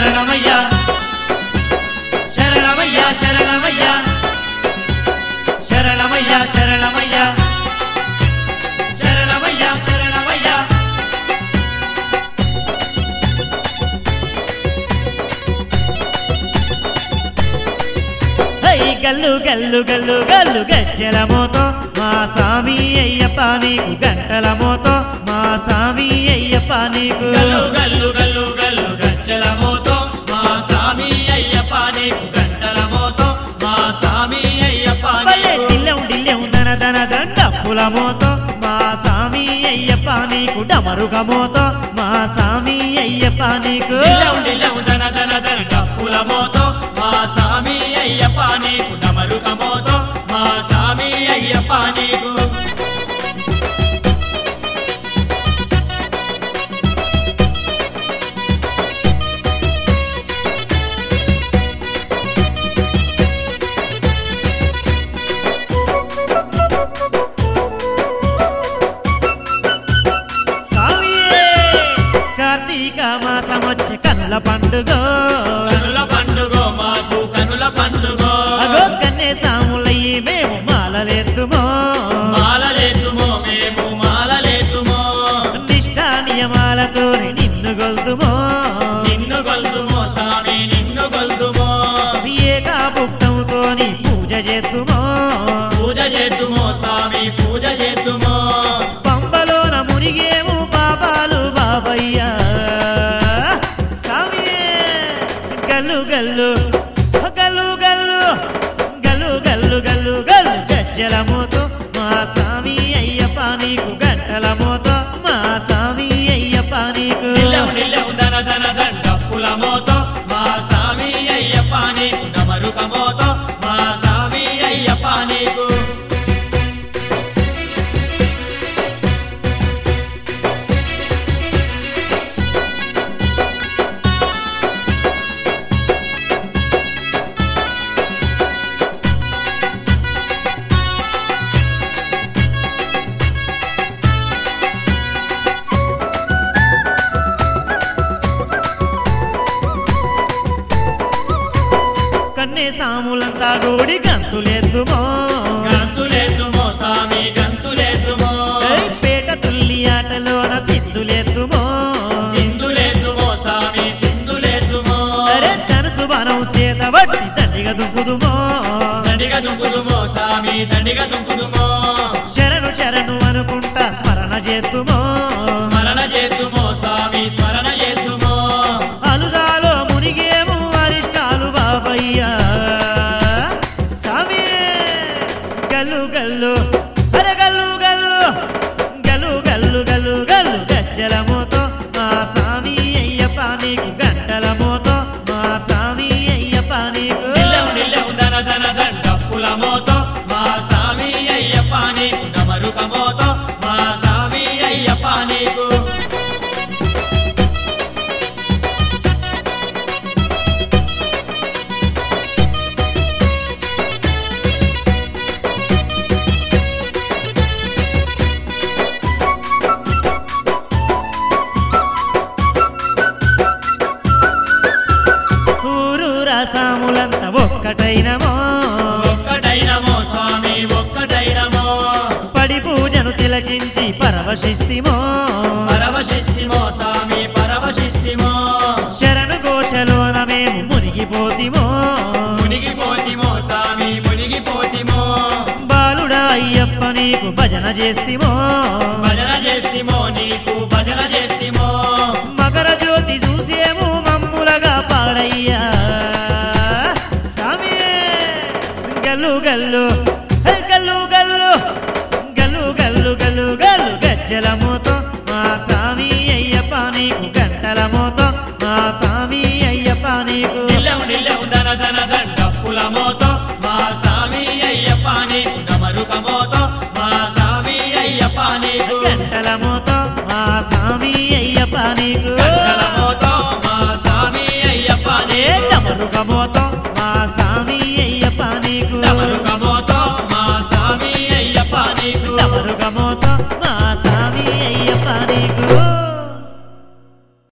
శరణమయ్య శరణమయ్య శరణమయ్య శరణమయ్య శరణమయ్య శరణమయ్య శరణమయ్య high గల్లు గల్లు గల్లు గల్లు గజ్జల మోతో మా స్వామి అయ్యప్ప నీకు గంటల మోతో మా స్వామి అయ్యప్ప నీకు గల్లు గల్లు గల్లు గల్లు గజ్జల మోతో మా స్వామి అయ్యప్ప నీకు గంటల మోతో మా స్వామి అయ్యప్ప భలే నీకు డిల్లెం డిల్లెం దన దన దండప్పుల మోతో మా స్వామి అయ్యప్ప నీకు డమరుగ మోతో మా స్వామి అయ్యప్ప నీకు డిల్లెం డిల్లెం దన దన దన డప్పుల మోతో మా స్వామి అయ్యప్ప నీకు డమరుక మోతో మా స్వామి అయ్యప్ప నీకు స్వామియే కార్తీక మాసమొచ్చి కళ్ళ పండుగ కనుల పండుగ మాకు కనుల పండుగ అగో కన్నే సాములయ్యి మేము మాలలేద్దుమో మాలలేతుమో మేము మాలలేతుమో నిష్ఠా నియమాలతో నిన్ను గొల్దుమో నిన్ను గొల్దుమో స్వామి నిన్ను గొల్దుమో ఏకా భుక్తంతో పూజ చేద్దుమో పూజ చేద్దుమో స్వామి పూజ చేద్దుమో పంబలోన మునిగేము పాపాలు బాబయ్య స్వామియే గల్లు గల్లు గల్లు గల్లు గల్లు గల్లు గల్లు గల్లు గజ్జల మోతో మా స్వామి అయ్యప్ప నీకు గంటల మోతో మా స్వామి అయ్యప్ప నీకు నిల్లెం నిల్లెం దన దన దండప్పుల మోతో మా స్వామి అయ్యప్ప నీకు డమరుక మోతో మా స్వామి అయ్యప్ప నీకు కన్నే సాములంతా గోడి గంతులేద్దుమో గంతులేద్దుమో స్వామి గంతులేద్దుమో ఏయ్ పేట తుల్లి ఆటలోన సిద్ధులేద్దుమో సింధులేద్దుమో స్వామి సింధులేద్దుమో అరే ధనుసు బనం చేత వట్టి దండిగా దుంకుదుమో దండిగా దుంకుదుమో స్వామి దండిగా దుంకుదుమో శరణు శరణు అనుకుంటా స్మరణ చేద్దుమో స్మరణ చేద్దుమో స్వామి స్మరణ చేద్దుమో అలుదాలో మునిగేము అరిష్టాలు బాబయ్యా స్వామి గల్లు గల్లు అరే గల్లు గల్లు గల్లు గల్లు గల్లు గల్లు గజ్జల మోతో మా స్వామి అయ్యప్ప నీకు గంటల మోతో మా స్వామి అయ్యప్ప నీకు నిల్లెం నిల్లెం దన దన దండప్పుల మోతో మా స్వామి అయ్యప్ప నీకు డమరుక మోతో మా స్వామి అయ్యప్ప నీకు ఊరు రసాములంతా ఒక్కటైనమో ఒక్కటైనమో స్వామి ఒక్కటైనమో పడి పూజను తిలకించి పరవశిస్తిమో పరవశిస్తిమో స్వామి పరవశిస్తిమో శరణు ఘోషలోన మేము మునిగిపోతిమో మునిగిపోతిమో స్వామి మునిగిపోతిమో బాలుడా అయ్యప్ప నీకు భజన చేస్తిమో భజన చేస్తిమో నీకు భజన చేస్తిమో మకర జ్యోతి చూసేము మమ్ములగా పాడయ్యా స్వామి గల్లు గల్లు హే గల్లు గల్లు గల్లు గల్లు గల్లు గల్లు గజ్జల మోతో మా స్వామి అయ్యప్ప నీకు గంటల మోతో మా స్వామి అయ్యప్ప నీకు నిల్లెం నిల్లెం దన దన దండప్పుల మోతో మా స్వామి అయ్యప్ప నీకు డమరుక మోతో మా స్వామి అయ్యప్ప నీకు గంటల మోతో మా స్వామి అయ్యప్ప నీకు గంటల మోతో మా స్వామి అయ్యప్ప ఏ నీకు డమరుక మోతో